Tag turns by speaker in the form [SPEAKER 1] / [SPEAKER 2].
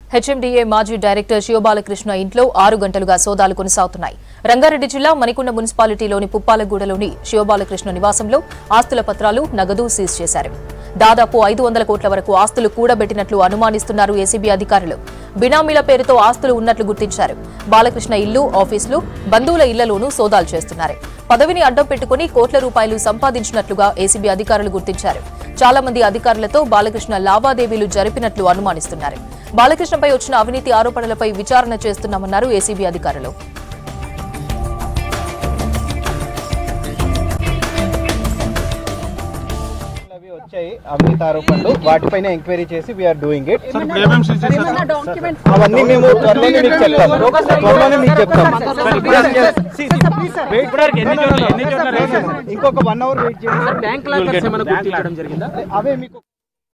[SPEAKER 1] HMDA మాజీ director Shiva Balakrishna ఇంట్లో ఆరు గంటలుగా సోదాలు కొనసాగుతున్నాయి రంగారెడ్డి జిల్లా మణికొండ మున్సిపాలిటీలోని పుప్పాలగూడలోని శివబాలకృష్ణ నివాసంలో ఆస్తుల పత్రాలు నగదు సీజ్ చేశారు దాదాపు ఐదు వందల కోట్ల వరకు ఆస్తులు కూడబెట్టినట్లు అనుమానిస్తున్నారు ఏసీబీ అధికారులు బినామీల పేరుతో ఆస్తులు ఉన్నట్లు గుర్తించారు బాలకృష్ణ ఇల్లు ఆఫీసులు బంధువుల ఇళ్లలోనూ సోదాలు చేస్తున్నారు పదవిని అడ్డం పెట్టుకుని కోట్ల రూపాయలు సంపాదించినట్లుగా ఏసీబీ అధికారులు గుర్తించారు చాలా మంది అధికారులతో బాలకృష్ణ లావాదేవీలు జరిపినట్లు అనుమానిస్తున్నారు బాలకృష్ణపై వచ్చిన అవినీతి ఆరోపణలపై విచారణ చేస్తున్నామన్నారు ఏసీబీ అధికారులు
[SPEAKER 2] అవి వచ్చాయి అవినీతి ఆరోపణలు వాటిపైన ఎంక్వైరీ చేసి వీఆర్ డూయింగ్ ఇట్ అవన్నీ మేము త్వరలోనే మీకు చెప్తాం త్వరలోనే మీకు చెప్తాం ఇంకొక వన్ అవర్ వెయిట్ చేయండి
[SPEAKER 3] బ్యాంక్ లాకర్స్ ఏమైనా గుర్తించడం జరిగిందా
[SPEAKER 2] అవే మీకు